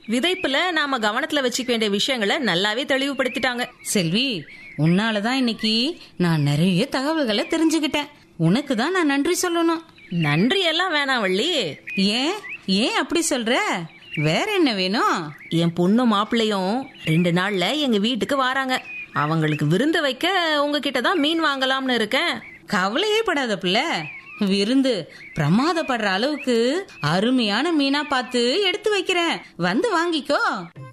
விதைப்புல நாம கவனத்துல வச்சுக்க வேண்டிய விஷயங்களை நல்லாவே தெளிவுபடுத்திட்டாங்க செல்வி உன்னாலதான் இன்னைக்கு நான் நிறைய தகவல்களை தெரிஞ்சுக்கிட்டேன் உனக்கு தான் நான் நன்றி சொல்லணும் நன்றி எல்லாம் வேணாம் வள்ளி ஏன் ஏன் அப்படி சொல்ற வேற என்ன வேணும் என் பொண்ணு மாப்பிள்ளையும் ரெண்டு நாள்ல எங்க வீட்டுக்கு வராங்க அவங்களுக்கு விருந்து வைக்க உங்ககிட்ட தான் மீன் வாங்கலாம்னு இருக்கேன் கவலையே படாத பிள்ளை விருந்து பிரமாதப்படுற அளவுக்கு அருமையான மீனா பார்த்து எடுத்து வைக்கிறேன் வந்து வாங்கிக்கோ